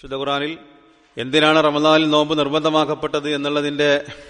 ശുദ്ധ ഖുറാനിൽ എന്തിനാണ് റമദാനിൽ നോമ്പ് നിർബന്ധമാക്കപ്പെട്ടത് എന്നുള്ളതിന്റെ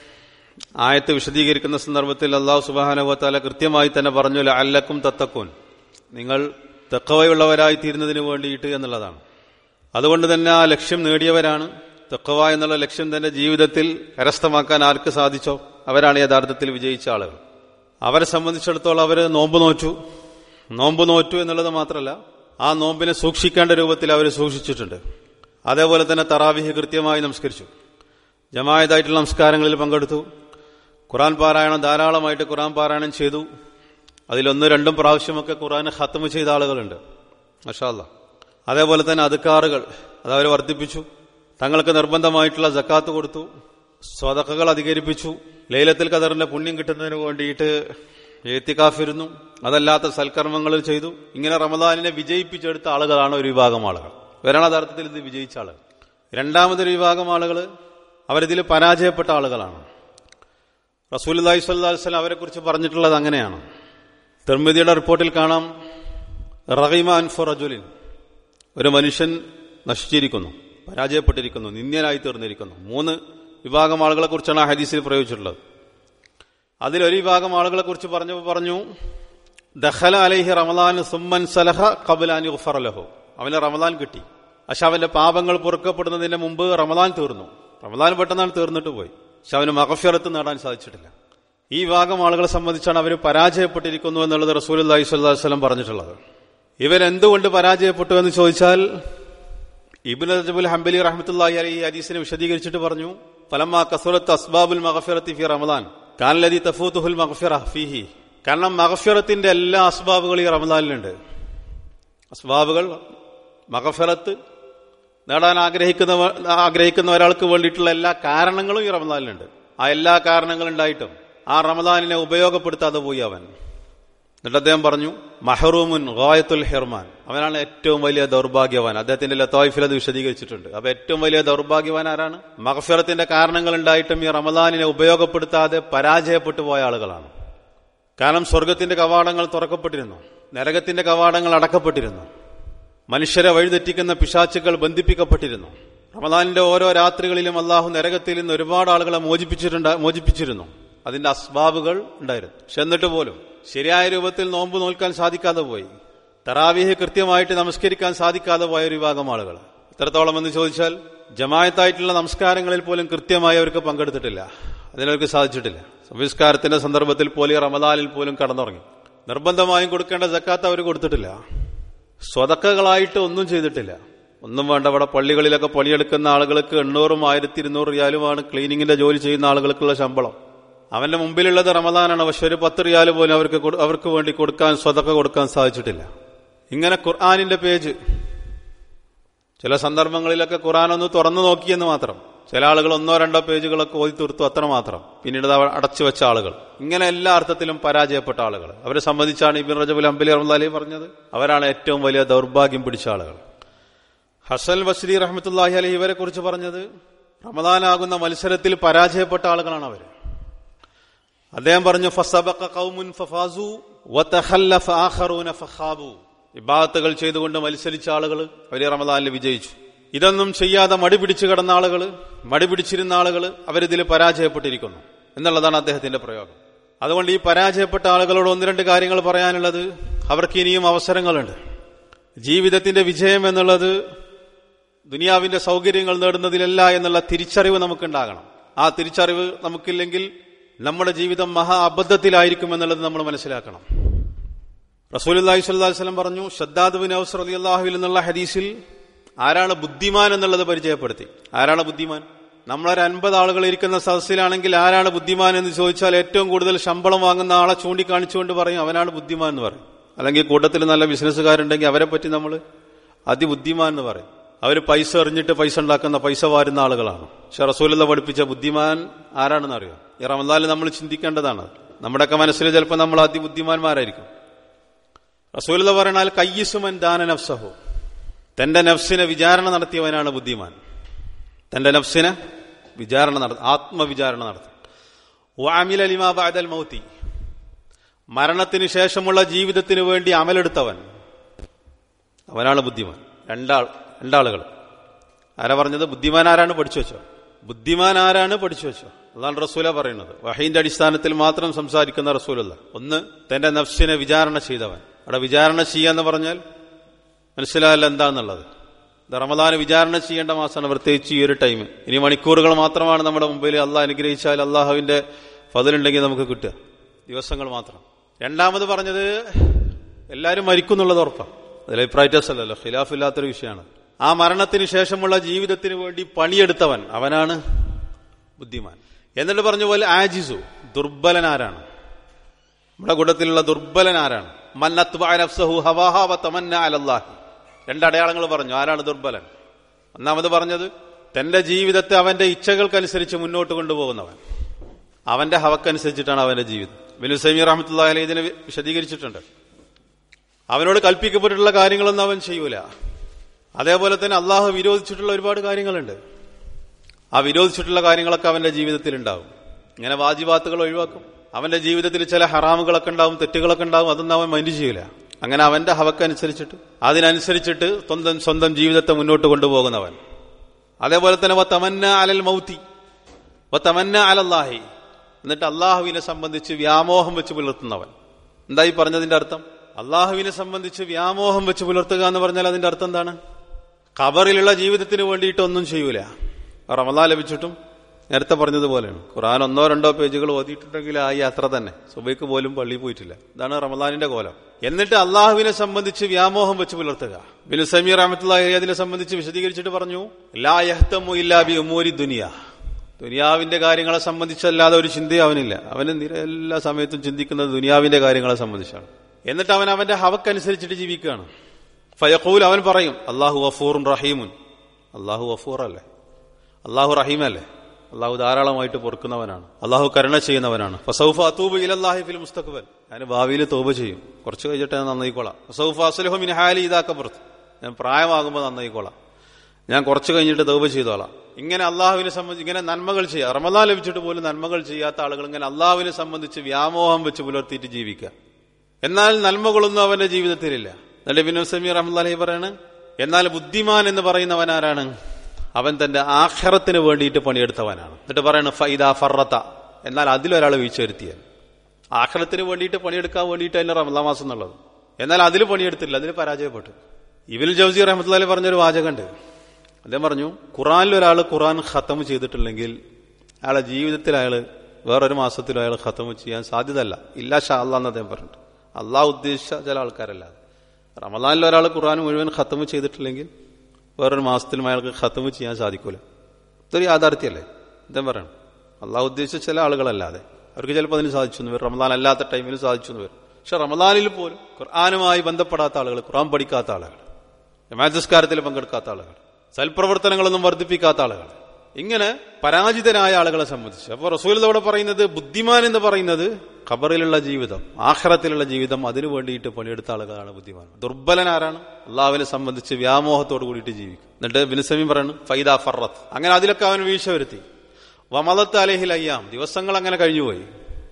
ആയത്ത് വിശദീകരിക്കുന്ന സന്ദർഭത്തിൽ അള്ളാഹു സുബാനുഭവത്താല കൃത്യമായി തന്നെ പറഞ്ഞു അല്ലക്കും തത്തക്കൂൻ നിങ്ങൾ തെക്കവയുള്ളവരായി തീരുന്നതിന് വേണ്ടിയിട്ട് എന്നുള്ളതാണ് അതുകൊണ്ട് തന്നെ ആ ലക്ഷ്യം നേടിയവരാണ് തെക്കവ എന്നുള്ള ലക്ഷ്യം തന്റെ ജീവിതത്തിൽ കരസ്ഥമാക്കാൻ ആർക്ക് സാധിച്ചോ അവരാണ് യഥാർത്ഥത്തിൽ വിജയിച്ച ആളുകൾ അവരെ സംബന്ധിച്ചിടത്തോളം അവർ നോമ്പ് നോറ്റു നോമ്പ് നോറ്റു എന്നുള്ളത് മാത്രമല്ല ആ നോമ്പിനെ സൂക്ഷിക്കേണ്ട രൂപത്തിൽ അവർ സൂക്ഷിച്ചിട്ടുണ്ട് അതേപോലെ തന്നെ തറാവിഹ് കൃത്യമായി നമസ്കരിച്ചു ജമായതായിട്ടുള്ള നമസ്കാരങ്ങളിൽ പങ്കെടുത്തു ഖുറാൻ പാരായണം ധാരാളമായിട്ട് ഖുറാൻ പാരായണം ചെയ്തു അതിലൊന്ന് രണ്ടും പ്രാവശ്യമൊക്കെ ഖുറാൻ ഹത്തമ് ചെയ്ത ആളുകളുണ്ട് മഷാല്ല അതേപോലെ തന്നെ അതുക്കാറുകൾ അത് അവർ വർദ്ധിപ്പിച്ചു തങ്ങൾക്ക് നിർബന്ധമായിട്ടുള്ള ജക്കാത്ത് കൊടുത്തു സ്വതക്കകൾ അധികരിപ്പിച്ചു ലൈലത്തിൽ കദറിന്റെ പുണ്യം കിട്ടുന്നതിന് വേണ്ടിയിട്ട് എത്തിക്കാഫിരുന്നു അതല്ലാത്ത സൽക്കർമ്മങ്ങൾ ചെയ്തു ഇങ്ങനെ റമദാനിനെ വിജയിപ്പിച്ചെടുത്ത ആളുകളാണ് ഒരു വിഭാഗം ആളുകൾ ഇവരാണ് യഥാർത്ഥത്തിൽ ഇത് വിജയിച്ച ആളുകൾ രണ്ടാമതൊരു വിഭാഗം ആളുകൾ അവരിതിൽ പരാജയപ്പെട്ട ആളുകളാണ് റസൂൽ അലൈഹി സ്വല്ലാസ്ലം അവരെ കുറിച്ച് പറഞ്ഞിട്ടുള്ളത് അങ്ങനെയാണ് തിർമിതിയുടെ റിപ്പോർട്ടിൽ കാണാം റഹീമ അൻഫർ അജുലിൻ ഒരു മനുഷ്യൻ നശിച്ചിരിക്കുന്നു പരാജയപ്പെട്ടിരിക്കുന്നു നിന്ദ്യനായി തീർന്നിരിക്കുന്നു മൂന്ന് വിഭാഗം ആളുകളെ കുറിച്ചാണ് ആ ഹദീസിൽ പ്രയോഗിച്ചിട്ടുള്ളത് അതിലൊരു വിഭാഗം ആളുകളെ കുറിച്ച് പറഞ്ഞപ്പോൾ പറഞ്ഞു ദഹല അലൈഹി റമദാൻ സുമ്മൻ സലഹ കബുലാനി ഉഫറലഹു അവന് റമദാൻ കിട്ടി പക്ഷെ അവന്റെ പാപങ്ങൾ പൊറുക്കപ്പെടുന്നതിന് മുമ്പ് റമദാൻ തീർന്നു റമദാൻ പെട്ടെന്നാണ് തീർന്നിട്ട് പോയി പക്ഷെ അവന് മകഫിറത്ത് നേടാൻ സാധിച്ചിട്ടില്ല ഈ വിഭാഗം ആളുകളെ സംബന്ധിച്ചാണ് അവർ പരാജയപ്പെട്ടിരിക്കുന്നു എന്നുള്ളത് റസൂൽ അള്ളഹി സ്വല്ലം പറഞ്ഞിട്ടുള്ളത് ഇവരെന്തുകൊണ്ട് പരാജയപ്പെട്ടു എന്ന് ചോദിച്ചാൽ ഇബിൻ റജബുൽ ഹംബലി റഹ്മത്തുല്ലാഹി അലി ഈ ഹദീസിനെ വിശദീകരിച്ചിട്ട് പറഞ്ഞു ഫലമ്മ കസുറത്ത് അസ്ബാബുൽ മഗഫിറത്തി ഫി റമദാൻ കാനലതി തഫൂത്തുഹുൽ മഗഫിറ ഫീഹി കാരണം മഗഫിറത്തിന്റെ എല്ലാ അസ്ബാബുകളും ഈ റമദാനിലുണ്ട് അസ്ബാബുകൾ മഗഫിറത്ത് നേടാൻ ആഗ്രഹിക്കുന്ന ആഗ്രഹിക്കുന്ന ഒരാൾക്ക് വേണ്ടിയിട്ടുള്ള എല്ലാ കാരണങ്ങളും ഈ റമദാനിലുണ്ട് ആ എല്ലാ കാരണങ്ങളുണ്ടായിട്ടും ആ റമദാനിനെ ഉപയോഗപ്പെടുത്താതെ പോയി അവൻ എന്നിട്ട് അദ്ദേഹം പറഞ്ഞു മഹറൂമുൻ ഗായത്തുൽ ഹിർമാൻ അവനാണ് ഏറ്റവും വലിയ ദൗർഭാഗ്യവാൻ അദ്ദേഹത്തിന്റെ ലത്തോയിഫിൽ അത് വിശദീകരിച്ചിട്ടുണ്ട് അപ്പൊ ഏറ്റവും വലിയ ദൗർഭാഗ്യവാൻ ആരാണ് മഹഫിറത്തിന്റെ കാരണങ്ങൾ ഉണ്ടായിട്ടും ഈ റമദാനിനെ ഉപയോഗപ്പെടുത്താതെ പരാജയപ്പെട്ടു പോയ ആളുകളാണ് കാരണം സ്വർഗത്തിന്റെ കവാടങ്ങൾ തുറക്കപ്പെട്ടിരുന്നു നരകത്തിന്റെ കവാടങ്ങൾ അടക്കപ്പെട്ടിരുന്നു മനുഷ്യരെ വഴിതെറ്റിക്കുന്ന പിശാച്ചുകൾ ബന്ധിപ്പിക്കപ്പെട്ടിരുന്നു റമദാനിന്റെ ഓരോ രാത്രികളിലും അള്ളാഹു നരകത്തിൽ നിന്ന് ഒരുപാട് ആളുകളെ മോചിപ്പിച്ചിട്ടുണ്ട് മോചിപ്പിച്ചിരുന്നു അതിന്റെ അസ്ബാബുകൾ ഉണ്ടായിരുന്നു പക്ഷെ എന്നിട്ട് പോലും ശരിയായ രൂപത്തിൽ നോമ്പ് നോൽക്കാൻ സാധിക്കാതെ പോയി തറാവീഹ് കൃത്യമായിട്ട് നമസ്കരിക്കാൻ സാധിക്കാതെ പോയ ഒരു വിഭാഗം ആളുകൾ എത്രത്തോളം എന്ന് ചോദിച്ചാൽ ജമായത്തായിട്ടുള്ള നമസ്കാരങ്ങളിൽ പോലും കൃത്യമായി അവർക്ക് പങ്കെടുത്തിട്ടില്ല അതിനവർക്ക് സാധിച്ചിട്ടില്ല സംസ്കാരത്തിന്റെ സന്ദർഭത്തിൽ പോലും റമദാനിൽ പോലും കടന്നുറങ്ങി നിർബന്ധമായും കൊടുക്കേണ്ട ജക്കാത്ത് അവർ കൊടുത്തിട്ടില്ല സ്വതക്കകളായിട്ട് ഒന്നും ചെയ്തിട്ടില്ല ഒന്നും വേണ്ട അവിടെ പള്ളികളിലൊക്കെ പണിയെടുക്കുന്ന ആളുകൾക്ക് എണ്ണൂറും ആയിരത്തി ഇരുന്നൂറ് റിയാലുമാണ് ക്ലീനിങ്ങിന്റെ ജോലി ചെയ്യുന്ന ആളുകൾക്കുള്ള ശമ്പളം അവന്റെ മുമ്പിലുള്ളത് റമദാനാണ് പക്ഷെ ഒരു പത്ത് റിയാല് പോലും അവർക്ക് അവർക്ക് വേണ്ടി കൊടുക്കാൻ സ്വതക്ക കൊടുക്കാൻ സാധിച്ചിട്ടില്ല ഇങ്ങനെ ഖുർആാനിന്റെ പേജ് ചില സന്ദർഭങ്ങളിലൊക്കെ ഖുർആൻ ഒന്ന് തുറന്നു നോക്കിയെന്ന് മാത്രം ചില ആളുകൾ ഒന്നോ രണ്ടോ പേജുകളൊക്കെ ഓതി തീർത്തു അത്ര മാത്രം പിന്നീട് അത് അടച്ചു വെച്ച ആളുകൾ ഇങ്ങനെ എല്ലാ അർത്ഥത്തിലും പരാജയപ്പെട്ട ആളുകൾ അവരെ സംബന്ധിച്ചാണ് ഇബിൻ റജബുൽ അംബലി റഹ്മലി പറഞ്ഞത് അവരാണ് ഏറ്റവും വലിയ ദൗർഭാഗ്യം പിടിച്ച ആളുകൾ ഹസൻ ബസ്രി റഹ്മത്തുല്ലാഹി അലി ഇവരെ കുറിച്ച് പറഞ്ഞത് റമദാനാകുന്ന മത്സരത്തിൽ പരാജയപ്പെട്ട ആളുകളാണ് അവർ അദ്ദേഹം പറഞ്ഞു ഫസബഖ ഖൗമുൻ ഫഫാസു വതഖല്ലഫ ആഖറൂന ഫഖാബു ഇബാദത്തുകൾ ചെയ്തുകൊണ്ട് മത്സരിച്ച ആളുകൾ അവർ റമദാനിൽ വിജയിച്ചു ഇതൊന്നും ചെയ്യാതെ മടി പിടിച്ചു കിടന്ന ആളുകൾ മടി പിടിച്ചിരുന്ന ആളുകൾ അവരിതിൽ പരാജയപ്പെട്ടിരിക്കുന്നു എന്നുള്ളതാണ് അദ്ദേഹത്തിന്റെ പ്രയോഗം അതുകൊണ്ട് ഈ പരാജയപ്പെട്ട ആളുകളോട് ഒന്ന് രണ്ട് കാര്യങ്ങൾ പറയാനുള്ളത് അവർക്ക് ഇനിയും അവസരങ്ങളുണ്ട് ജീവിതത്തിന്റെ വിജയം എന്നുള്ളത് ദുനിയാവിന്റെ സൗകര്യങ്ങൾ നേടുന്നതിലല്ല എന്നുള്ള തിരിച്ചറിവ് നമുക്കുണ്ടാകണം ആ തിരിച്ചറിവ് നമുക്കില്ലെങ്കിൽ നമ്മുടെ ജീവിതം മഹാ അബദ്ധത്തിലായിരിക്കും എന്നുള്ളത് നമ്മൾ മനസ്സിലാക്കണം റസൂലി സ്വല്ലം പറഞ്ഞു ഷദ്ദാദ് ബിൻ ഔസ് അലി അള്ളാഹുവിൽ എന്നുള്ള ഹദീസിൽ ആരാണ് ബുദ്ധിമാൻ എന്നുള്ളത് പരിചയപ്പെടുത്തി ആരാണ് ബുദ്ധിമാൻ നമ്മളൊരു അൻപത് ആളുകൾ ഇരിക്കുന്ന സദസ്സിലാണെങ്കിൽ ആരാണ് ബുദ്ധിമാൻ എന്ന് ചോദിച്ചാൽ ഏറ്റവും കൂടുതൽ ശമ്പളം വാങ്ങുന്ന ആളെ ചൂണ്ടിക്കാണിച്ചുകൊണ്ട് പറയും അവനാണ് ബുദ്ധിമാൻ എന്ന് പറയും അല്ലെങ്കിൽ കൂട്ടത്തിൽ നല്ല ബിസിനസ്സുകാരുണ്ടെങ്കിൽ അവരെ പറ്റി നമ്മൾ അതിബുദ്ധിമാൻ എന്ന് പറയും അവർ പൈസ എറിഞ്ഞിട്ട് പൈസ ഉണ്ടാക്കുന്ന പൈസ വാരുന്ന ആളുകളാണ് പക്ഷെ റസൂലത പഠിപ്പിച്ച ബുദ്ധിമാൻ ആരാണെന്ന് അറിയാം ഈ റമദാനിൽ നമ്മൾ ചിന്തിക്കേണ്ടതാണ് നമ്മുടെയൊക്കെ മനസ്സിൽ ചിലപ്പോൾ നമ്മൾ അതിബുദ്ധിമാന്മാരായിരിക്കും റസൂലത പറഞ്ഞാൽ കയ്യസുമൻ ദാന നഫ്സഹു തന്റെ നഫ്സിനെ വിചാരണ നടത്തിയവനാണ് ബുദ്ധിമാൻ തന്റെ നഫ്സിനെ വിചാരണ നടത്തി ആത്മവിചാരണ നടത്തി വാമിൽ അലിമാ ബാദൽ മൗത്തി മരണത്തിന് ശേഷമുള്ള ജീവിതത്തിന് വേണ്ടി അമലെടുത്തവൻ അവനാണ് ബുദ്ധിമാൻ രണ്ടാൾ രണ്ടാളുകൾ ആരാ പറഞ്ഞത് ബുദ്ധിമാൻ ആരാണ് പഠിച്ചു വെച്ചോ ബുദ്ധിമാൻ ആരാണ് പഠിച്ചു വെച്ചോ അതാണ് റസൂല പറയുന്നത് വഹീന്റെ അടിസ്ഥാനത്തിൽ മാത്രം സംസാരിക്കുന്ന റസൂലല്ല ഒന്ന് തന്റെ നഫ്സിനെ വിചാരണ ചെയ്തവൻ അവിടെ വിചാരണ ചെയ്യാന്ന് പറഞ്ഞാൽ മനസ്സിലായല്ല എന്താന്നുള്ളത് ഇത് റമദാന് വിചാരണ ചെയ്യേണ്ട മാസമാണ് പ്രത്യേകിച്ച് ഈ ഒരു ടൈം ഇനി മണിക്കൂറുകൾ മാത്രമാണ് നമ്മുടെ മുമ്പിൽ അള്ളാഹ് അനുഗ്രഹിച്ചാൽ അള്ളാഹുവിന്റെ ഫതിലുണ്ടെങ്കിൽ നമുക്ക് കിട്ടുക ദിവസങ്ങൾ മാത്രം രണ്ടാമത് പറഞ്ഞത് എല്ലാവരും മരിക്കും എന്നുള്ളത് ഉറപ്പാണ് അതിൽ അഭിപ്രായറ്റസ് അല്ലല്ലോ ഖിലാഫില്ലാത്തൊരു വിഷയമാണ് ആ മരണത്തിന് ശേഷമുള്ള ജീവിതത്തിന് വേണ്ടി പണിയെടുത്തവൻ അവനാണ് ബുദ്ധിമാൻ എന്നിട്ട് പറഞ്ഞ പോലെ ആജിസു ദുർബലൻ ആരാണ് നമ്മുടെ കൂട്ടത്തിലുള്ള ദുർബലൻ ആരാണ് മന്നത്വഹു ഹവാഹാവ തമന്ന അലല്ലാഹി രണ്ടടയാളങ്ങൾ പറഞ്ഞു ആരാണ് ദുർബലൻ ഒന്നാമത് പറഞ്ഞത് തന്റെ ജീവിതത്തെ അവന്റെ ഇച്ഛകൾക്കനുസരിച്ച് മുന്നോട്ട് കൊണ്ടുപോകുന്നവൻ അവന്റെ ഹവക്കനുസരിച്ചിട്ടാണ് അവന്റെ ജീവിതം ബിനു സമീർ റഹമത്തുള്ള അലി ഇതിനെ വിശദീകരിച്ചിട്ടുണ്ട് അവനോട് കൽപ്പിക്കപ്പെട്ടിട്ടുള്ള കാര്യങ്ങളൊന്നും അവൻ ചെയ്യൂല അതേപോലെ തന്നെ അള്ളാഹു വിരോധിച്ചിട്ടുള്ള ഒരുപാട് കാര്യങ്ങളുണ്ട് ആ വിരോധിച്ചിട്ടുള്ള കാര്യങ്ങളൊക്കെ അവന്റെ ജീവിതത്തിൽ ഉണ്ടാവും ഇങ്ങനെ വാജിബാത്തുകൾ ഒഴിവാക്കും അവന്റെ ജീവിതത്തിൽ ചില ഹറാമുകളൊക്കെ ഉണ്ടാവും തെറ്റുകളൊക്കെ ഉണ്ടാവും അതൊന്നും അവൻ മൈൻഡ് ചെയ്യൂല അങ്ങനെ അവന്റെ ഹവക്കനുസരിച്ചിട്ട് അതിനനുസരിച്ചിട്ട് സ്വന്തം സ്വന്തം ജീവിതത്തെ മുന്നോട്ട് കൊണ്ടുപോകുന്നവൻ അതേപോലെ തന്നെ വ തമന്ന അലൽ മൗത്തി വ തമന്ന അലല്ലാഹി എന്നിട്ട് അള്ളാഹുവിനെ സംബന്ധിച്ച് വ്യാമോഹം വെച്ച് പുലർത്തുന്നവൻ എന്തായി പറഞ്ഞതിന്റെ അർത്ഥം അള്ളാഹുവിനെ സംബന്ധിച്ച് വ്യാമോഹം വെച്ച് പുലർത്തുക എന്ന് പറഞ്ഞാൽ അതിന്റെ അർത്ഥം എന്താണ് ഖബറിലുള്ള ജീവിതത്തിന് വേണ്ടിയിട്ട് ഒന്നും ചെയ്യൂല റമദാൻ ലഭിച്ചിട്ടും നേരത്തെ പറഞ്ഞതുപോലെയാണ് ഖുറാൻ ഒന്നോ രണ്ടോ പേജുകൾ ഓതിയിട്ടുണ്ടെങ്കിൽ ആ യാത്ര തന്നെ സുബൈക്ക് പോലും പള്ളി പോയിട്ടില്ല ഇതാണ് റമദാനിന്റെ കോലം എന്നിട്ട് അള്ളാഹുവിനെ സംബന്ധിച്ച് വ്യാമോഹം വെച്ച് പുലർത്തുക ബിനു സമീർ അഹമ്മത്തുള്ള അതിനെ സംബന്ധിച്ച് വിശദീകരിച്ചിട്ട് പറഞ്ഞു ലാ യഹ്തമു ഇല്ലാ ബി ഉമൂരി ദുനിയ ദുനിയാവിന്റെ കാര്യങ്ങളെ സംബന്ധിച്ചല്ലാതെ ഒരു ചിന്തയും അവനില്ല അവന് നിര എല്ലാ സമയത്തും ചിന്തിക്കുന്നത് ദുനിയാവിന്റെ കാര്യങ്ങളെ സംബന്ധിച്ചാണ് എന്നിട്ട് അവൻ അവന്റെ ഹവക്കനുസരിച്ചിട്ട് ജീവിക്കുകയാണ് ഫയഖൂൽ അവൻ പറയും അള്ളാഹു വഫൂറുൻ റഹീമുൻ അള്ളാഹു വഫൂർ അല്ലേ അള്ളാഹു റഹീമല്ലേ അള്ളാഹു ധാരാളമായിട്ട് പൊറുക്കുന്നവനാണ് അള്ളാഹു കരുണ ചെയ്യുന്നവനാണ് ഫസൗഫ അത്തൂബ് ഇലല്ലാഹി ഫിൽ മുസ്തഖബൽ ഞാൻ ഭാവിയിൽ തോപ ചെയ്യും കുറച്ച് കഴിഞ്ഞിട്ട് ഞാൻ നന്നായിക്കോളാം ഫസൗഫ അസ്ലഹു മിൻ ഹാലി ഇതാക്കപ്പുറത്ത് ഞാൻ പ്രായമാകുമ്പോൾ നന്നായിക്കോളാം ഞാൻ കുറച്ച് കഴിഞ്ഞിട്ട് തോപ ചെയ്തോളാം ഇങ്ങനെ അള്ളാഹുവിനെ സംബന്ധിച്ച് ഇങ്ങനെ നന്മകൾ ചെയ്യുക റമദാൻ ലഭിച്ചിട്ട് പോലും നന്മകൾ ചെയ്യാത്ത ആളുകൾ ഇങ്ങനെ അള്ളാഹുവിനെ സംബന്ധിച്ച് വ്യാമോഹം വെച്ച് പുലർത്തിയിട്ട് ജീവിക്കുക എന്നാൽ നന്മകളൊന്നും അവന്റെ ജീവിതത്തിലില്ല എന്നിട്ട് ബിനു സമീർ അഹമ്മദ് പറയാണ് എന്നാൽ ബുദ്ധിമാൻ എന്ന് പറയുന്നവൻ ആരാണ് അവൻ തന്റെ ആഖിറത്തിന് വേണ്ടിയിട്ട് പണിയെടുത്തവനാണ് എന്നിട്ട് പറയണ ഫൈദ ഫറത്ത എന്നാൽ അതിലൊരാൾ വീഴ്ച വരുത്തിയാൽ ആഖിറത്തിന് വേണ്ടിയിട്ട് പണിയെടുക്കാൻ വേണ്ടിയിട്ട് അതിന്റെ റമദാ മാസം എന്നുള്ളത് എന്നാൽ അതിൽ പണിയെടുത്തില്ല അതിൽ പരാജയപ്പെട്ടു ഇബിൽ ജൗസി റഹ്മത്തുള്ളി പറഞ്ഞൊരു വാചകമുണ്ട് അദ്ദേഹം പറഞ്ഞു ഖുറാനിൽ ഒരാൾ ഖുറാൻ ഖത്തം ചെയ്തിട്ടില്ലെങ്കിൽ അയാളെ ജീവിതത്തിൽ അയാൾ വേറൊരു മാസത്തിലും അയാൾ ഖത്തം ചെയ്യാൻ സാധ്യതയല്ല ഇല്ല ഷാ അള്ളാന്ന് അദ്ദേഹം പറഞ്ഞിട്ട് അള്ളാഹ് ഉദ്ദേശിച്ച ചില ആൾക്കാരല്ലാതെ റമദാനിൽ ഒരാൾ ഖുറാൻ മുഴുവൻ ഖത്തം ചെയ്തിട്ടില്ലെങ്കിൽ വേറൊരു മാസത്തിലും അയാൾക്ക് ഖത്തം ചെയ്യാൻ സാധിക്കൂല ഇതൊരു യാഥാർത്ഥ്യമല്ലേ അദ്ദേഹം പറയണം അള്ളാഹ് ഉദ്ദേശിച്ച ചില ആളുകളല്ലാതെ അവർക്ക് ചിലപ്പോൾ അതിന് സാധിച്ചു എന്ന് വരും റമദാൻ അല്ലാത്ത ടൈമിൽ സാധിച്ചു എന്ന് വരും പക്ഷെ റമദാനിൽ പോലും ഖുർആാനുമായി ബന്ധപ്പെടാത്ത ആളുകൾ ഖുർആൻ പഠിക്കാത്ത ആളുകൾ ജമാഅത്ത് പങ്കെടുക്കാത്ത ആളുകൾ സൽപ്രവർത്തനങ്ങളൊന്നും വർദ്ധിപ്പിക്കാത്ത ആളുകൾ ഇങ്ങനെ പരാജിതരായ ആളുകളെ സംബന്ധിച്ച് അപ്പോൾ റസൂൽ ഇവിടെ പറയുന്നത് ബുദ്ധിമാൻ എന്ന് പറയുന്നത് ഖബറിലുള്ള ജീവിതം ആഖിറത്തിലുള്ള ജീവിതം അതിനു വേണ്ടിയിട്ട് പണിയെടുത്ത ആളുകളാണ് ബുദ്ധിമാൻ ദുർബലൻ ആരാണ് അള്ളാഹുവിനെ സംബന്ധിച്ച് വ്യാമോഹത്തോട് കൂടിയിട്ട് ജീവിക്കും എന്നിട്ട് ബിനുസമീം പറയുന്നു ഫൈദ ഫറത്ത് അങ്ങനെ അതിലൊക്കെ അവൻ വീഴ്ച വരുത്തി വമലത്ത് അലഹിൽ അയ്യാം ദിവസങ്ങൾ അങ്ങനെ കഴിഞ്ഞുപോയി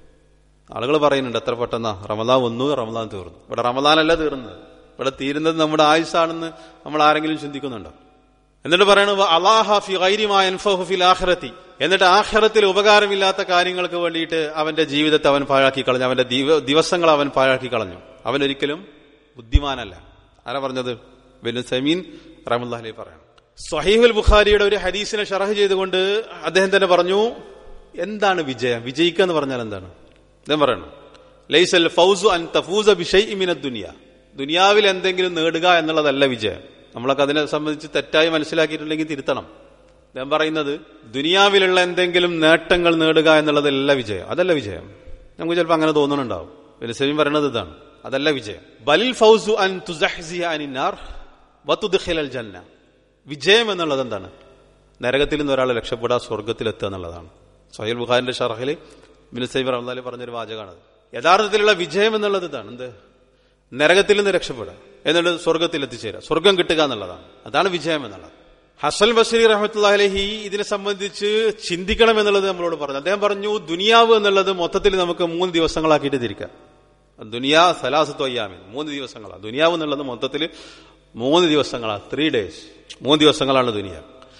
ആളുകൾ പറയുന്നുണ്ട് എത്ര പെട്ടെന്നാ റമദാൻ വന്നു റമദാൻ തീർന്നു ഇവിടെ റമദാനല്ല തീർന്നത് ഇവിടെ തീരുന്നത് നമ്മുടെ ആയുസാണെന്ന് നമ്മൾ ആരെങ്കിലും ചിന്തിക്കുന്നുണ്ടോ എന്നിട്ട് പറയണത് അലാഹി ഗൈരിമാഫിൽ ആഖിറത്തി എന്നിട്ട് ആഖിറത്തിൽ ഉപകാരമില്ലാത്ത കാര്യങ്ങൾക്ക് വേണ്ടിയിട്ട് അവന്റെ ജീവിതത്തെ അവൻ പാഴാക്കി കളഞ്ഞു അവന്റെ ദിവസങ്ങൾ അവൻ പാഴാക്കി കളഞ്ഞു അവൻ ഒരിക്കലും ബുദ്ധിമാനല്ല ആരാ പറഞ്ഞത് ബിനു സമീൻ റഹമുല്ലാഹി പറയണം സഹീഹുൽ ബുഖാരിയുടെ ഒരു ഹദീസിനെ ഷറഹ് ചെയ്തുകൊണ്ട് അദ്ദേഹം തന്നെ പറഞ്ഞു എന്താണ് വിജയം വിജയിക്കുക എന്ന് പറഞ്ഞാൽ എന്താണ് അദ്ദേഹം പറയണം ലൈസൽ ഫൗസു അൻ തഫൂസ ബിഷൈ ഇമിന ദുനിയ ദുനിയാവിൽ എന്തെങ്കിലും നേടുക എന്നുള്ളതല്ല വിജയം നമ്മളൊക്കെ അതിനെ സംബന്ധിച്ച് തെറ്റായി മനസ്സിലാക്കിയിട്ടുണ്ടെങ്കിൽ തിരുത്തണം ഞാൻ പറയുന്നത് ദുനിയാവിലുള്ള എന്തെങ്കിലും നേട്ടങ്ങൾ നേടുക എന്നുള്ളതല്ല വിജയം അതല്ല വിജയം നമുക്ക് ചിലപ്പോൾ അങ്ങനെ തോന്നുന്നുണ്ടാവും പിന്നെ സെമീൻ പറയണത് ഇതാണ് അതല്ല വിജയം ബലിൽ ഫൗസു അൻ തുസഹ്സിയ അനിന്നാർ വത്തുദ്ഖിലൽ ജന്ന വിജയം എന്നുള്ളത് എന്താണ് നരകത്തിൽ നിന്ന് ഒരാൾ രക്ഷപ്പെടാ സ്വർഗത്തിലെത്തുക എന്നുള്ളതാണ് സഹീൽ ബുഖാരിന്റെ ഷർഹിൽ ബിൻ സൈബർ അഹമ്മദ് പറഞ്ഞൊരു വാചകമാണത് യഥാർത്ഥത്തിലുള്ള വിജയം എന്നുള്ളത് ഇതാണ് എന്ത് നരകത്തിൽ നിന്ന് രക്ഷപ്പെടുക എന്നിട്ട് സ്വർഗത്തിൽ എത്തിച്ചേരുക സ്വർഗം കിട്ടുക എന്നുള്ളതാണ് അതാണ് വിജയം എന്നുള്ളത് ഹസൻ ബഷീർ റഹമത്തുള്ള അലഹി ഇതിനെ സംബന്ധിച്ച് ചിന്തിക്കണം എന്നുള്ളത് നമ്മളോട് പറഞ്ഞു അദ്ദേഹം പറഞ്ഞു ദുനിയാവ് എന്നുള്ളത് മൊത്തത്തിൽ നമുക്ക് മൂന്ന് ദിവസങ്ങളാക്കിയിട്ട് തിരിക്കാം ദുനിയാ സലാസത്വ അയ്യാമിൻ മൂന്ന് ദിവസങ്ങളാണ് ദുനിയാവ് എന്നുള്ളത് മൊത്തത്തിൽ മൂന്ന് ദിവസങ്ങളാണ് ത്രീ ഡേയ്സ് മൂന്ന് ദിവസങ്ങളാണ് ദുനിയാവ്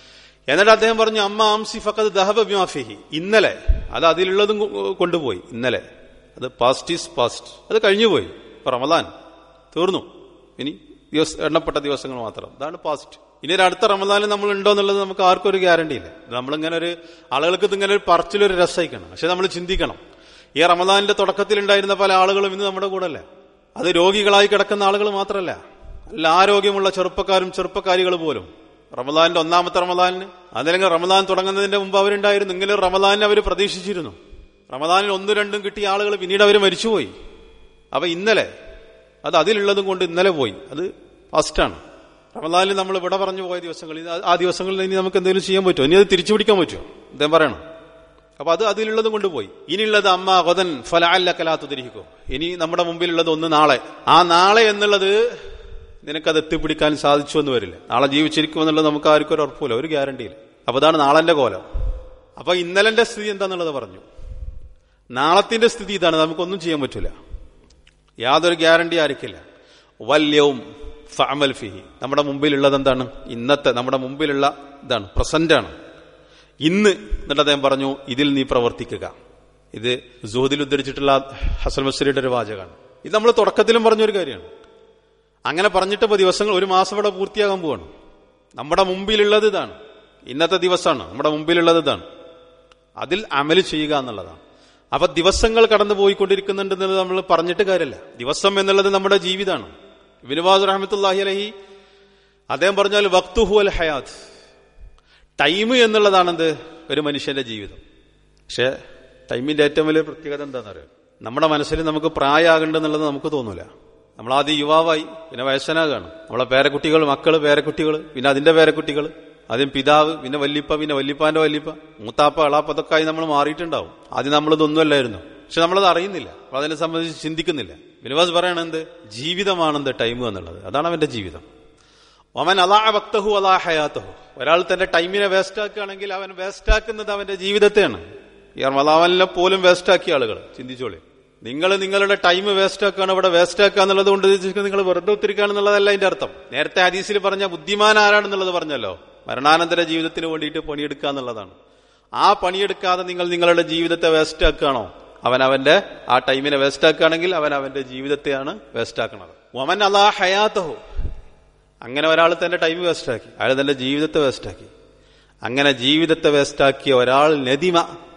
എന്നിട്ട് അദ്ദേഹം പറഞ്ഞു അമ്മ ആംസി ഫക്കത് ദഹബ ബിമാഫിഹി ഇന്നലെ അത് അതിലുള്ളതും കൊ- കൊണ്ടുപോയി ഇന്നലെ അത് പാസ്റ്റ് ഈസ് പാസ്റ്റ് അത് കഴിഞ്ഞുപോയി ഇപ്പൊ റമദാൻ തീർന്നു ഇനി ദിവസ എണ്ണപ്പെട്ട ദിവസങ്ങൾ മാത്രം അതാണ് പാസ്റ്റ് ഇനി ഒരു അടുത്ത റമദാനിൽ നമ്മൾ ഉണ്ടോ എന്നുള്ളത് നമുക്ക് ആർക്കും ഒരു ഗ്യാരണ്ടി ഇല്ല നമ്മളിങ്ങനെ ഒരു ആളുകൾക്ക് ഇതിങ്ങനെ ഒരു പറച്ചിലൊരു രസയിക്കണം പക്ഷെ നമ്മൾ ചിന്തിക്കണം ഈ റമദാനിന്റെ തുടക്കത്തിൽ ഉണ്ടായിരുന്ന പല ആളുകളും ഇന്ന് നമ്മുടെ കൂടെ അല്ലേ അത് രോഗികളായി കിടക്കുന്ന ആളുകൾ മാത്രമല്ല നല്ല ആരോഗ്യമുള്ള ചെറുപ്പക്കാരും ചെറുപ്പക്കാരികൾ പോലും റമദാനിന്റെ ഒന്നാമത്തെ റമദാനിന് അതല്ലെങ്കിൽ റമദാൻ തുടങ്ങുന്നതിന്റെ മുമ്പ് അവരുണ്ടായിരുന്നു ഇങ്ങനെ ഒരു റമദാനിനെ അവർ പ്രതീക്ഷിച്ചിരുന്നു റമദാനിൽ ഒന്നും രണ്ടും കിട്ടിയ ആളുകൾ പിന്നീട് അവർ മരിച്ചുപോയി അപ്പൊ ഇന്നലെ അത് അതിലുള്ളതും കൊണ്ട് ഇന്നലെ പോയി അത് ഫസ്റ്റാണ് റമദാനിൽ നമ്മൾ ഇവിടെ പറഞ്ഞു പോയ ദിവസങ്ങളിൽ ആ- ആ ദിവസങ്ങളിൽ ഇനി നമുക്ക് എന്തെങ്കിലും ചെയ്യാൻ പറ്റുമോ ഇനി അത് തിരിച്ചു പിടിക്കാൻ പറ്റുമോ അദ്ദേഹം പറയണം അപ്പൊ അത് അതിലുള്ളത് കൊണ്ടുപോയി ഇനിയുള്ളത് അമ്മ കൊതൻ ഫല അല്ല കലാത്തുതിരിക്കോ ഇനി നമ്മുടെ മുമ്പിലുള്ളത് ഒന്ന് നാളെ ആ നാളെ എന്നുള്ളത് നിനക്കത് എത്തിപ്പിടിക്കാൻ സാധിച്ചു എന്ന് വരില്ല നാളെ ജീവിച്ചിരിക്കും എന്നുള്ളത് നമുക്ക് ആർക്കും ഒരു ഉറപ്പില്ല ഒരു ഗ്യാരണ്ടിയില്ല അപ്പൊ അതാണ് നാളെന്റെ കോലം അപ്പൊ ഇന്നലെന്റെ സ്ഥിതി എന്താന്നുള്ളത് പറഞ്ഞു നാളത്തിന്റെ സ്ഥിതി ഇതാണ് നമുക്കൊന്നും ചെയ്യാൻ പറ്റില്ല യാതൊരു ഗ്യാരണ്ടി ആയിരിക്കില്ല വല്യവും ഫഅമൽ ഫിഹി നമ്മുടെ മുമ്പിലുള്ളത് എന്താണ് ഇന്നത്തെ നമ്മുടെ മുമ്പിലുള്ള ഇതാണ് പ്രസന്റ് ആണ് ഇന്ന് എന്നിട്ട് അദ്ദേഹം പറഞ്ഞു ഇതിൽ നീ പ്രവർത്തിക്കുക ഇത് സുഹദിൽ ഉദ്ധരിച്ചിട്ടുള്ള ഹസൻ മസ്രിയുടെ ഒരു വാചകമാണ് ഇത് നമ്മൾ തുടക്കത്തിലും പറഞ്ഞൊരു കാര്യമാണ് അങ്ങനെ പറഞ്ഞിട്ടപ്പോ ദിവസങ്ങൾ ഒരു മാസം ഇവിടെ പൂർത്തിയാകാൻ പോവാണ് നമ്മുടെ മുമ്പിലുള്ളത് ഇതാണ് ഇന്നത്തെ ദിവസമാണ് നമ്മുടെ മുമ്പിലുള്ളത് ഇതാണ് അതിൽ അമല് ചെയ്യുക എന്നുള്ളതാണ് അപ്പൊ ദിവസങ്ങൾ കടന്നു പോയിക്കൊണ്ടിരിക്കുന്നുണ്ടെന്നത് നമ്മൾ പറഞ്ഞിട്ട് കാര്യമല്ല ദിവസം എന്നുള്ളത് നമ്മുടെ ജീവിതമാണ് വിനുവാദ് റഹമത്തുല്ലാഹി അലഹി അദ്ദേഹം പറഞ്ഞാൽ വക്തുഹു അൽ ഹയാത്ത് ടൈം എന്നുള്ളതാണെന്ത് ഒരു മനുഷ്യന്റെ ജീവിതം പക്ഷെ ടൈമിന്റെ ഏറ്റവും വലിയ പ്രത്യേകത എന്താണെന്ന് അറിയാം നമ്മുടെ മനസ്സിൽ നമുക്ക് പ്രായമാകണ്ടെന്നുള്ളത് നമുക്ക് തോന്നൂല നമ്മൾ ആദ്യം യുവാവായി പിന്നെ വയസ്സനാകാണ് നമ്മളെ പേരക്കുട്ടികൾ മക്കള് പേരക്കുട്ടികൾ പിന്നെ അതിന്റെ പേരക്കുട്ടികൾ ആദ്യം പിതാവ് പിന്നെ വല്യപ്പ പിന്നെ വല്യപ്പാന്റെ വല്യപ്പ മൂത്താപ്പ എളാപ്പ അതൊക്കെ ആയി നമ്മൾ മാറിയിട്ടുണ്ടാവും ആദ്യം നമ്മളിതൊന്നുമല്ലായിരുന്നു പക്ഷെ നമ്മളത് അറിയുന്നില്ല അപ്പൊ അതിനെ സംബന്ധിച്ച് ചിന്തിക്കുന്നില്ല ബിനുവാസ് പറയണത് എന്ത് ജീവിതമാണെന്ത് ടൈം എന്നുള്ളത് അതാണ് അവന്റെ ജീവിതം ഒമൻ അലാ ഭക്തഹു അലാ ഹയാത്തഹു ഒരാൾ തന്റെ ടൈമിനെ വേസ്റ്റ് ആക്കുകയാണെങ്കിൽ അവൻ വേസ്റ്റ് ആക്കുന്നത് അവന്റെ ജീവിതത്തെയാണ് ഈ റമദാനിലെ പോലും വേസ്റ്റ് ആക്കിയ ആളുകൾ ചിന്തിച്ചോളി നിങ്ങൾ നിങ്ങളുടെ ടൈം വേസ്റ്റ് ആക്കുകയാണ് ഇവിടെ വേസ്റ്റ് ആക്കുക എന്നുള്ളത് കൊണ്ട് ഉദ്ദേശിക്കുന്നത് നിങ്ങൾ വെറുതെ ഒത്തിരിക്കുകയാണെന്നുള്ളതല്ല അതിന്റെ അർത്ഥം നേരത്തെ ഹദീസിൽ പറഞ്ഞ ബുദ്ധിമാൻ ആരാണെന്നുള്ളത് പറഞ്ഞല്ലോ മരണാനന്തര ജീവിതത്തിന് വേണ്ടിയിട്ട് പണിയെടുക്കുക എന്നുള്ളതാണ് ആ പണിയെടുക്കാതെ നിങ്ങൾ നിങ്ങളുടെ ജീവിതത്തെ വേസ്റ്റ് ആക്കുകയാണോ അവൻ അവന്റെ ആ ടൈമിനെ വേസ്റ്റ് ആക്കുകയാണെങ്കിൽ അവൻ അവന്റെ ജീവിതത്തെയാണ് വേസ്റ്റ് ആക്കുന്നത് ഒമൻ അലാ ഹയാത്തഹു അങ്ങനെ ഒരാൾ തന്റെ ടൈം വേസ്റ്റാക്കി അയാൾ തന്റെ ജീവിതത്തെ വേസ്റ്റാക്കി അങ്ങനെ ജീവിതത്തെ വേസ്റ്റാക്കിയ ഒരാൾ നദിമ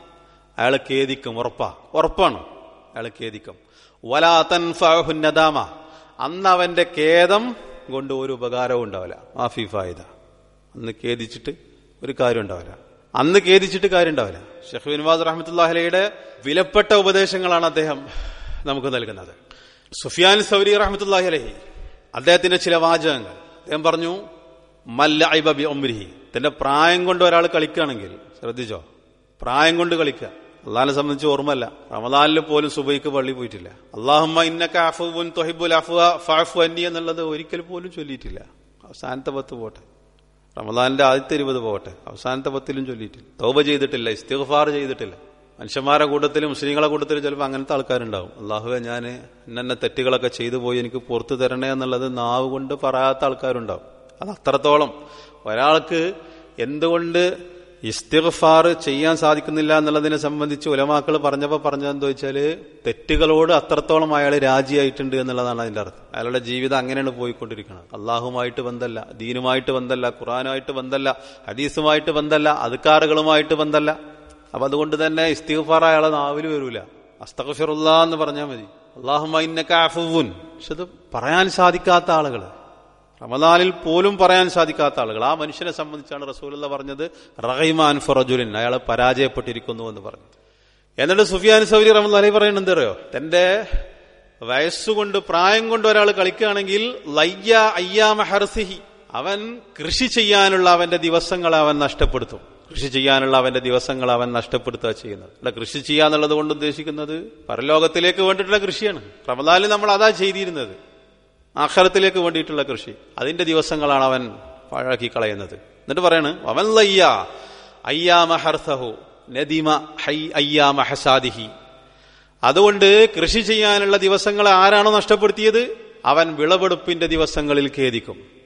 അയാൾ ഖേദിക്കും ഉറപ്പാ ഉറപ്പാണ് അയാൾ ഖേദിക്കും വലാ തൻഫഅഹു നദാമ അന്ന് അവന്റെ ഖേദം കൊണ്ട് ഒരു ഉപകാരവും ഉണ്ടാവില്ല മാഫി ഫായിദ അന്ന് ഖേദിച്ചിട്ട് ഒരു കാര്യം ഉണ്ടാവില്ല അന്ന് ഖേദിച്ചിട്ട് കാര്യം ഉണ്ടാവില്ല ഷെഖ് ബിൻവാസ് റഹ്മത്തുല്ലാഹലയുടെ വിലപ്പെട്ട ഉപദേശങ്ങളാണ് അദ്ദേഹം നമുക്ക് നൽകുന്നത് സുഫിയാൻ സൗരി റഹ്മത്തുല്ലാഹി അലഹി അദ്ദേഹത്തിന്റെ ചില വാചകങ്ങൾ അദ്ദേഹം പറഞ്ഞു മല്ല ഐബി ഒമ്രിഹി തന്റെ പ്രായം കൊണ്ട് ഒരാൾ കളിക്കുകയാണെങ്കിൽ ശ്രദ്ധിച്ചോ പ്രായം കൊണ്ട് കളിക്കുക അള്ളാഹിനെ സംബന്ധിച്ച് ഓർമ്മല്ല റമദാനിൽ പോലും സുബൈക്ക് പള്ളി പോയിട്ടില്ല അള്ളാഹുമ്മ ഇന്നക്ക അഫുൻ തൊഹിബുൽ അഫുവ ഫാഫു അന്നി എന്നുള്ളത് ഒരിക്കൽ പോലും ചൊല്ലിയിട്ടില്ല അവസാനത്തെ പത്ത് പോട്ടെ റമദാനിന്റെ ആദ്യത്തെ ഇരുപത് പോകട്ടെ അവസാനത്തെ പത്തിലും ചൊല്ലിയിട്ടില്ല തൗബ ചെയ്തിട്ടില്ല ഇസ്തിഗ്ഫാർ ചെയ്തിട്ടില്ല മനുഷ്യന്മാരുടെ കൂട്ടത്തിലും മുസ്ലിങ്ങളെ കൂട്ടത്തിലും ചിലപ്പോൾ അങ്ങനത്തെ ആൾക്കാരുണ്ടാവും അള്ളാഹുവെ ഞാൻ ഇന്നെ തെറ്റുകളൊക്കെ ചെയ്തു പോയി എനിക്ക് പുറത്തു തരണേ എന്നുള്ളത് നാവ് കൊണ്ട് പറയാത്ത ആൾക്കാരുണ്ടാവും അത് അത്രത്തോളം ഒരാൾക്ക് എന്തുകൊണ്ട് ഇസ്തിഗ്ഫാർ ചെയ്യാൻ സാധിക്കുന്നില്ല എന്നുള്ളതിനെ സംബന്ധിച്ച് ഉലമാക്കൾ പറഞ്ഞപ്പോൾ പറഞ്ഞതെന്ന് വെച്ചാല് തെറ്റുകളോട് അത്രത്തോളം അയാൾ രാജിയായിട്ടുണ്ട് എന്നുള്ളതാണ് അതിന്റെ അർത്ഥം അയാളുടെ ജീവിതം അങ്ങനെയാണ് പോയിക്കൊണ്ടിരിക്കുന്നത് അള്ളാഹുമായിട്ട് ബന്ധമല്ല ദീനുമായിട്ട് ബന്ധമല്ല ഖുറാനുമായിട്ട് ബന്ധമല്ല ഹദീസുമായിട്ട് ബന്ധമല്ല അധികാറുകളുമായിട്ട് ബന്ധമല്ല അപ്പൊ അതുകൊണ്ട് തന്നെ ഇസ്തിഗ്ഫാർ അയാളെ നാവിൽ വരൂല അസ്തഗ്ഫിറുല്ല എന്ന് പറഞ്ഞാൽ മതി അള്ളാഹുമൈനക്ക അഫുൻ പക്ഷെ അത് പറയാൻ സാധിക്കാത്ത ആളുകൾ റമദാനിൽ പോലും പറയാൻ സാധിക്കാത്ത ആളുകൾ ആ മനുഷ്യനെ സംബന്ധിച്ചാണ് റസൂലുള്ള പറഞ്ഞത് റഹൈമാൻ ഫറജുലിൻ അയാൾ പരാജയപ്പെട്ടിരിക്കുന്നു എന്ന് പറഞ്ഞു എന്നിട്ട് സുഫിയാൻ സൗരി റമദാനി പറയുന്നത് എന്തറിയോ തന്റെ വയസ്സുകൊണ്ട് പ്രായം കൊണ്ട് ഒരാൾ കളിക്കുകയാണെങ്കിൽ ലയ്യ അയ്യാമ ഹർസിഹി അവൻ കൃഷി ചെയ്യാനുള്ള അവന്റെ ദിവസങ്ങളെ അവൻ നഷ്ടപ്പെടുത്തും കൃഷി ചെയ്യാനുള്ള അവന്റെ ദിവസങ്ങൾ അവൻ നഷ്ടപ്പെടുത്തുക ചെയ്യുന്നത് അല്ല കൃഷി ചെയ്യാന്നുള്ളത് കൊണ്ട് ഉദ്ദേശിക്കുന്നത് പരലോകത്തിലേക്ക് വേണ്ടിയിട്ടുള്ള കൃഷിയാണ് റമദാനിൽ നമ്മൾ അതാ ചെയ്തിരുന്നത് ആഹാരത്തിലേക്ക് വേണ്ടിയിട്ടുള്ള കൃഷി അതിന്റെ ദിവസങ്ങളാണ് അവൻ പാഴാക്കി കളയുന്നത് എന്നിട്ട് പറയാണ് അവൻ ലയ്യ അയ്യാമ ഹർസഹു നദിമ ഹൈ അയ്യാമ ഹസാദിഹി അതുകൊണ്ട് കൃഷി ചെയ്യാനുള്ള ദിവസങ്ങളെ ആരാണോ നഷ്ടപ്പെടുത്തിയത് അവൻ വിളവെടുപ്പിന്റെ ദിവസങ്ങളിൽ ഖേദിക്കും അപ്പൊ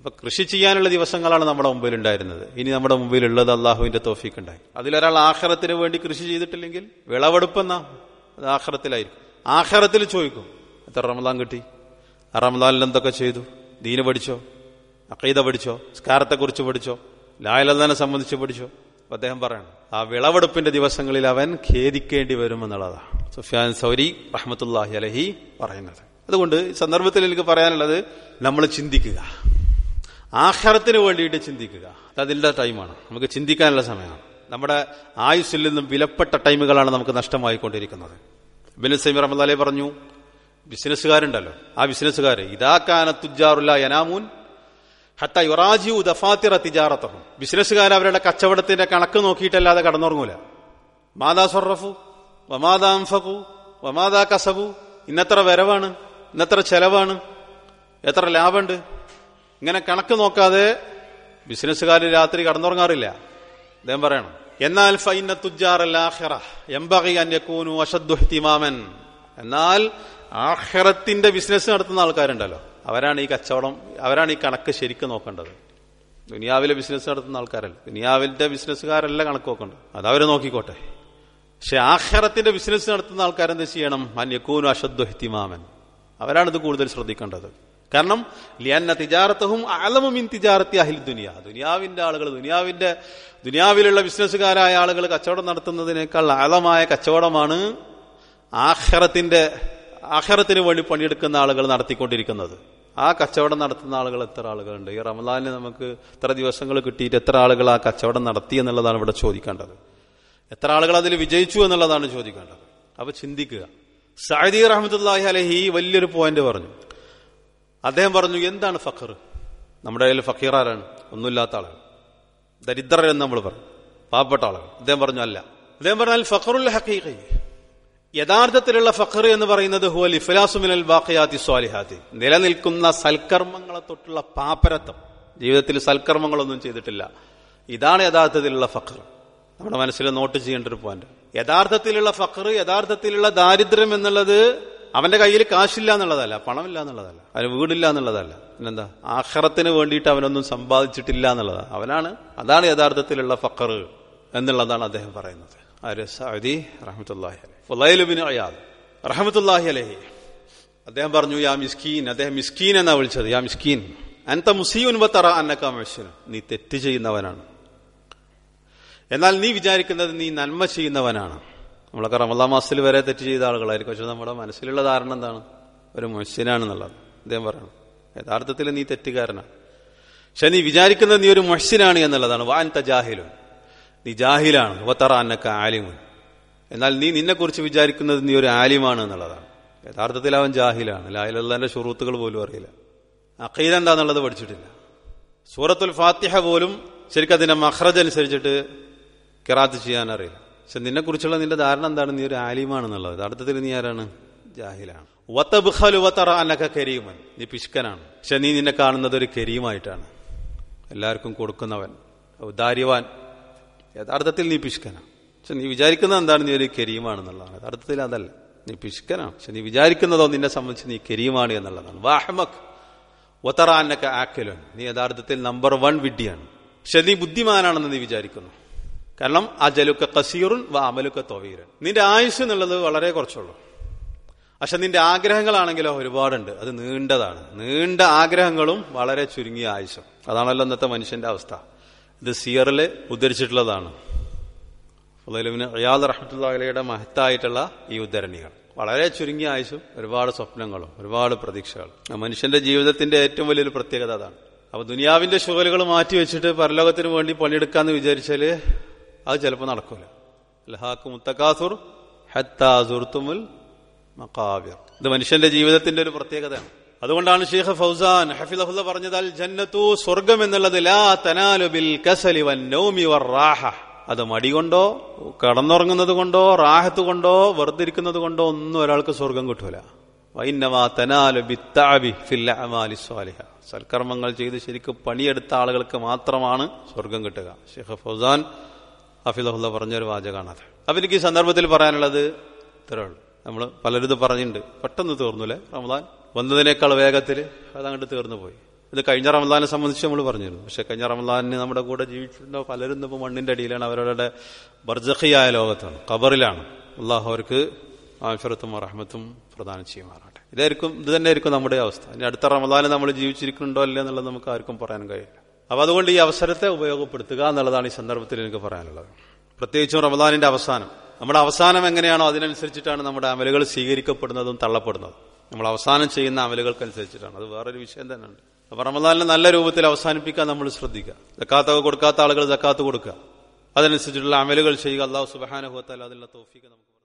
അപ്പൊ കൃഷി ചെയ്യാനുള്ള ദിവസങ്ങളാണ് നമ്മുടെ മുമ്പിൽ ഉണ്ടായിരുന്നത് ഇനി നമ്മുടെ മുമ്പിൽ ഉള്ളത് അള്ളാഹുവിന്റെ തോഫീക്ക് ഉണ്ടായി അതിലൊരാൾ ആഹ്റത്തിന് വേണ്ടി കൃഷി ചെയ്തിട്ടില്ലെങ്കിൽ വിളവെടുപ്പെന്നാ അത് ആഹ്റത്തിലായിരിക്കും ആഹ്റത്തിൽ ചോദിക്കും എത്ര റമദാൻ കിട്ടി ആ റമദാനിൽ എന്തൊക്കെ ചെയ്തു ദീന് പഠിച്ചോ അക്കീത പഠിച്ചോ സ്കാരത്തെക്കുറിച്ച് പഠിച്ചോ ലായലല്ലാനെ സംബന്ധിച്ച് പഠിച്ചോ അപ്പൊ അദ്ദേഹം പറയണം ആ വിളവെടുപ്പിന്റെ ദിവസങ്ങളിൽ അവൻ ഖേദിക്കേണ്ടി വരുമെന്നുള്ളതാണ് സുഫിയാൻ സൗരി റഹ്മത്തുല്ലാഹി അലഹി പറയുന്നത് അതുകൊണ്ട് ഈ സന്ദർഭത്തിൽ എനിക്ക് പറയാനുള്ളത് നമ്മൾ ചിന്തിക്കുക ആഹാരത്തിന് വേണ്ടിയിട്ട് ചിന്തിക്കുക അത് അതിന്റെ ടൈമാണ് നമുക്ക് ചിന്തിക്കാനുള്ള സമയമാണ് നമ്മുടെ ആയുസ്സിൽ നിന്നും വിലപ്പെട്ട ടൈമുകളാണ് നമുക്ക് നഷ്ടമായിക്കൊണ്ടിരിക്കുന്നത് ബിൻ സൈമി റഹ്മല്ലാലെ പറഞ്ഞു ബിസിനസ്സുകാരുണ്ടല്ലോ ആ ബിസിനസ്സുകാർ ഇതാക്കാന തുജാറുല്ല യനാമൂൻ ഹത്ത യുറാജി ദഫാത്തിറ തിജാറത്തഹും ബിസിനസ്സുകാർ അവരുടെ കച്ചവടത്തിന്റെ കണക്ക് നോക്കിയിട്ടല്ലാതെ കടന്നുറങ്ങൂല മാതാ സൊറഫു വമാതാ അംഫഖു വമാതാ കസബു ഇന്നത്ര വരവാണ് ഇന്നത്ര ചെലവാണ് എത്ര ലാഭമുണ്ട് ഇങ്ങനെ കണക്ക് നോക്കാതെ ബിസിനസ്സുകാർ രാത്രി കടന്നുറങ്ങാറില്ല അദ്ദേഹം പറയണം എന്നാൽ ഫൈന തുജാറല്ലാഹിറ എംബകി അന്യക്കൂനു അഷദ്ദു ഹിമാമൻ എന്നാൽ ആഹ്റത്തിന്റെ ബിസിനസ് നടത്തുന്ന ആൾക്കാരുണ്ടല്ലോ അവരാണ് ഈ കച്ചവടം അവരാണ് ഈ കണക്ക് ശരിക്കും നോക്കേണ്ടത് ദുനിയാവിലെ ബിസിനസ് നടത്തുന്ന ആൾക്കാരല്ല ദുനിയാവിന്റെ ബിസിനസ്സുകാരല്ല കണക്ക് നോക്കേണ്ടത് അത് അവര് നോക്കിക്കോട്ടെ പക്ഷെ ആഹ്റത്തിന്റെ ബിസിനസ് നടത്തുന്ന ആൾക്കാരെന്ത് ചെയ്യണം അന്യക്കൂനു അഷദ്ദു ഹിമാമൻ അവരാണ് ഇത് കൂടുതൽ ശ്രദ്ധിക്കേണ്ടത് കാരണം ലിയന്ന തിജാറത്തഹും അലമുമിൻ തിജാറത്തി അഹിൽ ദുനിയ ദുനിയാവിന്റെ ആളുകൾ ദുനിയാവിന്റെ ദുനിയാവിലുള്ള ബിസിനസ്സുകാരായ ആളുകൾ കച്ചവടം നടത്തുന്നതിനേക്കാൾ ആഴമായ കച്ചവടമാണ് ആഹ്റത്തിന്റെ ആഹ്റത്തിന് വേണ്ടി പണിയെടുക്കുന്ന ആളുകൾ നടത്തിക്കൊണ്ടിരിക്കുന്നത് ആ കച്ചവടം നടത്തുന്ന ആളുകൾ എത്ര ആളുകളുണ്ട് ഈ റമദാനിൽ നമുക്ക് എത്ര ദിവസങ്ങൾ കിട്ടിയിട്ട് എത്ര ആളുകൾ ആ കച്ചവടം നടത്തി എന്നുള്ളതാണ് ഇവിടെ ചോദിക്കേണ്ടത് എത്ര ആളുകൾ അതിൽ വിജയിച്ചു എന്നുള്ളതാണ് ചോദിക്കേണ്ടത് അപ്പൊ ചിന്തിക്കുക സഅദി റഹ്മത്തുല്ലാഹി അലഹി വലിയൊരു പോയിന്റ് പറഞ്ഞു അദ്ദേഹം പറഞ്ഞു എന്താണ് ഫഖർ നമ്മുടെ കയ്യിൽ ഫക്കീറാരാണ് ഒന്നുമില്ലാത്ത ആളുകൾ ദരിദ്രരെന്ന് നമ്മൾ പറയും പാവപ്പെട്ട ആളുകൾ അദ്ദേഹം പറഞ്ഞു അല്ല അദ്ദേഹം പറഞ്ഞാൽ ഫഖറുൽ ഹഖീഖി യഥാർത്ഥത്തിലുള്ള ഫഖർ എന്ന് പറയുന്നത് ഹുവൽ ഇഫ്ലാസുമിനൽ ബാഖിയാത്തി സ്വാലിഹാത്തി നിലനിൽക്കുന്ന സൽക്കർമ്മങ്ങളെ തൊട്ടുള്ള പാപ്പരത്വം ജീവിതത്തിൽ സൽക്കർമ്മങ്ങളൊന്നും ചെയ്തിട്ടില്ല ഇതാണ് യഥാർത്ഥത്തിലുള്ള ഫഖർ നമ്മുടെ മനസ്സിൽ നോട്ട് ചെയ്യേണ്ട ഒരു പോയിന്റ് യഥാർത്ഥത്തിലുള്ള ഫഖർ യഥാർത്ഥത്തിലുള്ള ദാരിദ്ര്യം എന്നുള്ളത് അവന്റെ കയ്യിൽ കാശില്ല എന്നുള്ളതല്ല പണമില്ല എന്നുള്ളതല്ല അവന് വീടില്ല എന്നുള്ളതല്ല പിന്നെന്താ ആഹ്റത്തിന് വേണ്ടിയിട്ട് അവനൊന്നും സമ്പാദിച്ചിട്ടില്ല എന്നുള്ളതാണ് അവനാണ് അതാണ് യഥാർത്ഥത്തിലുള്ള ഫഖർ എന്നുള്ളതാണ് അദ്ദേഹം പറയുന്നത് ആര് സഅദി റഹ്മത്തുല്ലാഹി അലൈഹി ഫുലൈലുബിൻ അയാദ് റഹ്മത്തുല്ലാഹി അലൈഹി അദ്ദേഹം പറഞ്ഞു യാ മിസ്കീൻ അദ്ദേഹം മിസ്കീൻ എന്നാ വിളിച്ചത് യാ മിസ്കീൻ അൻത മുസീൻ വത്തറ അന്നക്ക മനുഷ്യൻ നീ തെറ്റ് ചെയ്യുന്നവനാണ് എന്നാൽ നീ വിചാരിക്കുന്നത് നീ നന്മ ചെയ്യുന്നവനാണ് നമ്മളൊക്കെ റമദാ മാസത്തിൽ വരെ തെറ്റ് ചെയ്ത ആളുകളായിരിക്കും പക്ഷെ നമ്മുടെ മനസ്സിലുള്ള ധാരണ എന്താണ് ഒരു മൊഹ്സിനാണെന്നുള്ളത് അദ്ദേഹം പറയണം യഥാർത്ഥത്തിൽ നീ തെറ്റുകാരനാണ് പക്ഷെ നീ വിചാരിക്കുന്നത് നീ ഒരു മൊഹ്സിനാണ് എന്നുള്ളതാണ് വാൻ തജാഹിലുൻ നീ ജാഹിലാണ് വത്തറ അന്നക്ക ആലിമുൻ എന്നാൽ നീ നിന്നെക്കുറിച്ച് വിചാരിക്കുന്നത് നീ ഒരു ആലിമാണ് എന്നുള്ളതാണ് യഥാർത്ഥത്തിൽ അവൻ ജാഹിലാണ് ലാഹിലല്ലാന്റെ ഷുറൂത്തുകൾ പോലും അറിയില്ല അഖീദ എന്താന്നുള്ളത് പഠിച്ചിട്ടില്ല സൂറത്തുൽ ഫാത്തിഹ പോലും ശരിക്കും അതിന്റെ മഹ്റജ് അനുസരിച്ചിട്ട് കിറാത്ത് ചെയ്യാൻ അറിയില്ല പക്ഷെ നിന്നെ കുറിച്ചുള്ള നിന്റെ ധാരണ എന്താണ് നീ ഒരു ആലിമാണെന്നുള്ളത് യഥാർത്ഥത്തിൽ നീ ആരാണ് ജാഹിലാണ് വത്തബ്ഖലു വത്തറ അന്നക കരീമൻ നീ പിഷ്കനാണ് പക്ഷെ നീ നിന്നെ കാണുന്നത് ഒരു കരീമായിട്ടാണ് എല്ലാവർക്കും കൊടുക്കുന്നവൻ ഔദാര്യവാൻ യഥാർത്ഥത്തിൽ നീ പിഷ്കനാണ് പക്ഷെ നീ വിചാരിക്കുന്നത് എന്താണ് നീ ഒരു കരീമാണെന്നുള്ളതാണ് യഥാർത്ഥത്തിൽ അതല്ല നീ പിഷ്കനാണ് പക്ഷെ നീ വിചാരിക്കുന്നതോ നിന്നെ സംബന്ധിച്ച് നീ കരീമാണ് എന്നുള്ളതാണ് വാഹമക് ഒത്തറ അന്നക്ക ആക്കലുൻ നീ യഥാർത്ഥത്തിൽ നമ്പർ വൺ വിഡ്ഢിയാണ് പക്ഷെ നീ ബുദ്ധിമാനാണെന്ന് നീ വിചാരിക്കുന്നു കാരണം അജലുക്ക കസീറുൻ വ അമലുക്ക തൊവീരൻ നിന്റെ ആയുസ് എന്നുള്ളത് വളരെ കുറച്ചുള്ളൂ പക്ഷെ നിന്റെ ആഗ്രഹങ്ങളാണെങ്കിലോ ഒരുപാടുണ്ട് അത് നീണ്ടതാണ് നീണ്ട ആഗ്രഹങ്ങളും വളരെ ചുരുങ്ങിയ ആയുസും അതാണല്ലോ ഇന്നത്തെ മനുഷ്യന്റെ അവസ്ഥ ഇത് സിയറിൽ ഉദ്ധരിച്ചിട്ടുള്ളതാണ് ഫുലൈലുവിന് റിയാദ് റഹ്മത്തുള്ളയുടെ മഹത്തായിട്ടുള്ള ഈ ഉദ്ധരണികൾ വളരെ ചുരുങ്ങിയ ആയുസും ഒരുപാട് സ്വപ്നങ്ങളും ഒരുപാട് പ്രതീക്ഷകളും മനുഷ്യന്റെ ജീവിതത്തിന്റെ ഏറ്റവും വലിയൊരു പ്രത്യേകത അതാണ് അപ്പൊ ദുനിയാവിന്റെ ഷുഗലുകൾ മാറ്റി വെച്ചിട്ട് പരലോകത്തിന് വേണ്ടി പണിയെടുക്കാന്ന് വിചാരിച്ചാല് അത് ചിലപ്പോൾ നടക്കൂല ലഹാക്ക് മുത്തക്കാസുർ ഹത്താസുർത്തുമുൽ മക്കാബിർ ഇത് മനുഷ്യന്റെ ജീവിതത്തിന്റെ ഒരു പ്രത്യേകതയാണ് അതുകൊണ്ടാണ് ഷെയ്ഖ് ഫൗസാൻ ഹഫിദഹുല്ല പറഞ്ഞത് അൽ ജന്നത്തു സ്വർഗം എന്നുള്ളത് ലാ തനാലു ബിൽ കസലി വൻ നൗമി വർ റാഹ അത് മടി കൊണ്ടോ കടന്നുറങ്ങുന്നത് കൊണ്ടോ റാഹത്ത് കൊണ്ടോ വെറുതെ ഇരിക്കുന്നത് കൊണ്ടോ ഒന്നും ഒരാൾക്ക് സ്വർഗം കിട്ടൂല വൈന്നമാ തനാലു ബിത്താബി ഫിൽ അമാലി സ്വാലിഹ സൽക്കർമ്മങ്ങൾ ചെയ്ത് ശരിക്കും പണിയെടുത്ത ആളുകൾക്ക് മാത്രമാണ് സ്വർഗം കിട്ടുക ഷെയ്ഖ് ഫൗസാൻ ഹഫിദഹുല്ല പറഞ്ഞൊരു വാചകമാണ് അത് അപ്പൊ എനിക്ക് ഈ സന്ദർഭത്തിൽ പറയാനുള്ളത് ഇത്രേ ഉള്ളൂ നമ്മൾ പലരും ഇത് പറഞ്ഞിട്ടുണ്ട് പെട്ടെന്ന് തീർന്നുല്ലേ റമദാൻ വന്നതിനേക്കാൾ വേഗത്തിൽ അതങ്ങോട്ട് തീർന്നു പോയി ഇത് കഴിഞ്ഞ റമദാനെ സംബന്ധിച്ച് നമ്മൾ പറഞ്ഞിരുന്നു പക്ഷെ കഴിഞ്ഞ റമദാനിന് നമ്മുടെ കൂടെ ജീവിച്ചിരുന്ന പലരും ഇപ്പോൾ മണ്ണിന്റെ അടിയിലാണ് അവരവരുടെ ബർജഖിയായ ലോകത്താണ് ഖബറിലാണ് അള്ളാഹു അവർക്ക് ആഫിറത്തും റഹ്മത്തും പ്രദാനം ചെയ്യുമാറാട്ടെ ഇതായിരിക്കും ഇത് തന്നെയായിരിക്കും നമ്മുടെ അവസ്ഥ ഇനി അടുത്ത റമദാന് നമ്മൾ ജീവിച്ചിരിക്കുന്നുണ്ടോ അല്ലേ എന്നുള്ളത് നമുക്ക് ആർക്കും പറയാൻ കഴിയില്ല അപ്പൊ അതുകൊണ്ട് ഈ അവസരത്തെ ഉപയോഗപ്പെടുത്തുക എന്നുള്ളതാണ് ഈ സന്ദർഭത്തിൽ എനിക്ക് പറയാനുള്ളത് പ്രത്യേകിച്ചും റമദാനിന്റെ അവസാനം നമ്മുടെ അവസാനം എങ്ങനെയാണോ അതിനനുസരിച്ചിട്ടാണ് നമ്മുടെ അമലുകൾ സ്വീകരിക്കപ്പെടുന്നതും തള്ളപ്പെടുന്നതും നമ്മൾ അവസാനം ചെയ്യുന്ന അമലുകൾക്കനുസരിച്ചിട്ടാണ് അത് വേറൊരു വിഷയം തന്നെയുണ്ട് അപ്പൊ റമദാനിനെ നല്ല രൂപത്തിൽ അവസാനിപ്പിക്കാൻ നമ്മൾ ശ്രദ്ധിക്കുക ജക്കാത്തൊക്കെ കൊടുക്കാത്ത ആളുകൾ ജക്കാത്ത് കൊടുക്കുക അതനുസരിച്ചിട്ടുള്ള അമലുകൾ ചെയ്യുക അള്ളാഹു സുബാനുഭവത്താൽ അതിനുള്ള തോഫിക്ക് നമുക്ക്